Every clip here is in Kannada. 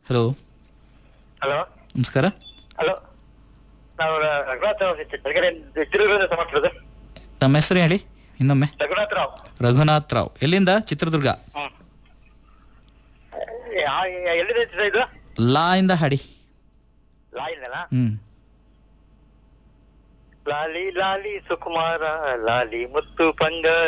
ಹಲೋ ಹಲೋ ನಮಸ್ಕಾರ ಹಲೋ ನಾವು ರಘುನಾಥ್ ರಾವ್ ಬೆಳಗ್ಗೆ ಚಿತ್ರದುರ್ಗದಿಂದ ಮಾತಾಡೋದು ತಮ್ಮ ಹೆಸರು ಹೇಳಿ ಇನ್ನೊಮ್ಮೆ ರಘುನಾಥ್ ರಾವ್ ರಘುನಾಥ್ ರಾವ್ ಎಲ್ಲಿಂದ ಚಿತ್ರದುರ್ಗ ಹ್ಮ್ ಯಾ- ಯಾ- ಎಲ್ಲಿದೆ ಚಿತ್ರ ಇದು ಲಾ ಇಂದ ಹಾಡಿ ಲಾ ಇಲ್ಲನಾ ಹ್ಮ್ ಲಾಲಿ ಲಾಲಿ ಸುಕುಮಾರ ಲಾಲಿ ಮುತ್ತು ಬಂಗಾರ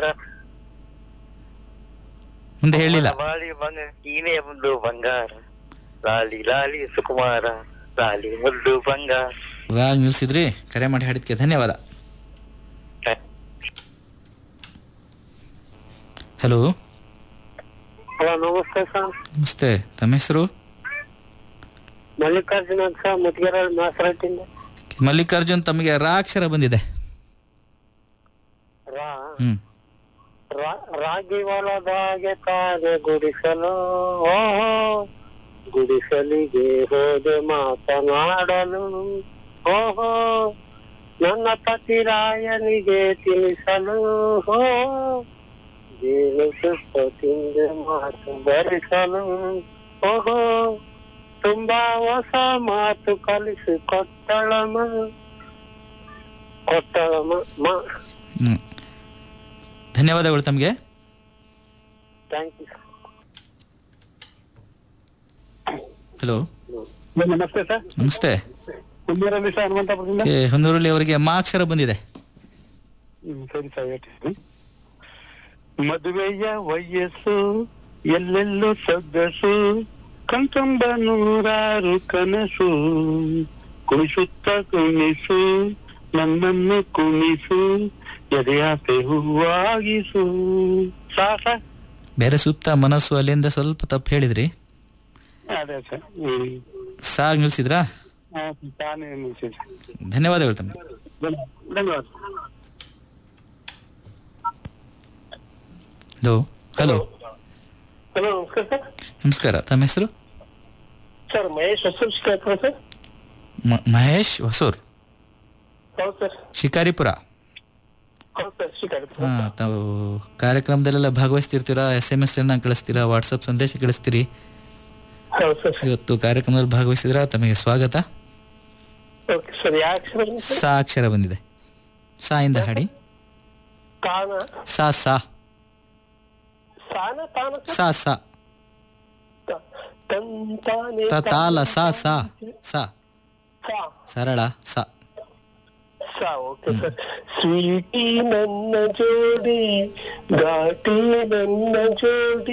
ಮುಂದೆ ಹೇಳಿಲ್ಲ ಬಾಲಿ ಬಂಗ ನೀನೇ ಒಂದು ಬಂಗಾರ ಲಾಲಿ ಲಾಲಿ ಸುಕುಮಾರ ಲಾಲಿ ಮುದ್ದು ಬಂಗಾರ ರಾಗ್ ನಿಲ್ಸಿದ್ರಿ ಕರೆ ಮಾಡಿ ಹಾಡಿದ್ಕೆ ಧನ್ಯವಾದ ಹಲೋ ಹಲೋ ನಮಸ್ತೆ ಸರ್ ನಮಸ್ತೆ ತಮ್ಮ ಹೆಸರು ಮಲ್ಲಿಕಾರ್ಜುನ ಅಂತ ಸರ್ ಮುದ್ಗೆರ ಮಾಸರಟ್ಟಿಂದ ಮಲ್ಲಿಕಾರ್ಜುನ್ ತಮಗೆ ರಾ ಅಕ್ಷರ ಬಂದಿದೆ ರಾ ಹ್ಮ್ ರಾ- ರಾಗಿ ಹೊಲದಾಗೆ ತಾನೆ ಗುಡಿಸಲು ಓಹೋ ಗುಡಿಸಲಿಗೆ ಹೋದೆ ಮಾತನಾಡಲು ಓಹೋ ನನ್ನ ಪತಿ ರಾಯನಿಗೆ ತಿಳಿಸಲು ಹೋ ಜೇನು ತುಪ್ಪ ತಿಂದು ಮಾತು ಬರಿಸಲು ಓಹೋ ತುಂಬಾ ಹೊಸ ಮಾತು ಕಲಿಸಿ ಕೊಟ್ಟಳಮ ಕೊಟ್ಟಳಮ ಮಾ ಹ್ಮ್ ಧನ್ಯವಾದಗಳು ತಮಗೆ ಥ್ಯಾಂಕ್ ಯು ಹಲೋ ನಮಸ್ತೆ ಸರ್ ನಮಸ್ತೆ ಕುಂದೂರಲ್ಲಿ ಸರ್ ಹನುಮಂತಪುರದಿಂದ ಕೆ ಹೊನ್ನೂರಲ್ಲಿ ಅವರಿಗೆ ಮಾ ಅಕ್ಷರ ಬಂದಿದೆ ಹ್ಮ್, ಸರಿ ಸರ್ ಹೇಳ್ತೀನಿ ಮದುವೆಯ ವಯಸ್ಸು ಎಲ್ಲೆಲ್ಲೂ ಸೊಗಸು ಕಣ್ತುಂಬ ನೂರಾರು ಕನಸು ಕುಣಿಸುತ್ತ ಕುಣಿಸು ನನ್ನನ್ನು ಕುಣಿಸು ಎದೆಯಾಸೆ ಹೂವಾಗಿಸು ಸಾಸ ಬೇರೆ ಸುತ್ತ ಮನಸ್ಸು ಅಲ್ಲಿಂದ ಸ್ವಲ್ಪ ತಪ್ಪು ಹೇಳಿದ್ರಿ ಅದೇ ಸರ್ ಹ್ಮ್ ಸಾಗ್ ನಿಲ್ಸಿದ್ರಾ ಹಾ, ತಾನೇ ನಿಲ್ಸಿ ಸರ್. ಧನ್ಯವಾದಗಳು ತಮಗೆ ಧನ್ಯವಾದ ಹಲೋ ಹಲೋ ಹಲೋ ನಮಸ್ಕಾರ ಸರ್ ನಮಸ್ಕಾರ ತಮ್ಮ ಹೆಸರು ಸರ್ ಮಹೇಶ್ ಹೊಸ ಸರ್ ಮ- ಮಹೇಶ್ ಹೊಸೂರ್ ಹೌದು ಸರ್ ಶಿಕಾರಿಪುರ ಹೌದು ಸರ್ ಶಿಕಾರಿ ಹಾ ತಾವು ಕಾರ್ಯಕ್ರಮದಲ್ಲೆಲ್ಲ ಭಾಗವಹಿಸ್ತಿರ್ತೀರಾ ಎಸ್ ಎಮ್ ಎಸ್ ಅನ್ನ ಕಳಿಸ್ತೀರಾ ವಾಟ್ಸಪ್ ಸಂದೇಶ ಕಳಿಸ್ತೀರಿ ಹೌದು ಸರ್ ಇವತ್ತು ಕಾರ್ಯಕ್ರಮದಲ್ಲಿ ಭಾಗವಹಿಸಿದ್ರ ತಮಗೆ ಸ್ವಾಗತ ಓಕೆ ಸರ್ ಯಾವ ಅಕ್ಷರ ಬಂತು ಸರ್? ಸಾ ಅಕ್ಷರ ಬಂದಿದೆ ಸಾ ಇಂದ ಹಾಡಿ ಕಾನ ಸಾ ಸಾ ಸಾನ ತಾನ ಸರ್? ಸಾ ಸಾ ತ- ತಂತಾನೆ ತ ತಾಲ ಸಾ ಸಾ ಸಾ ಸಾ ಸರಳ ಸಾ ಸಾ ಓಕೆ ಸರ್ ಸ್ವೀಟಿ ನನ್ನ ಜೋಡಿ ಘಾಟಿ ನನ್ನ ಜೋಡಿ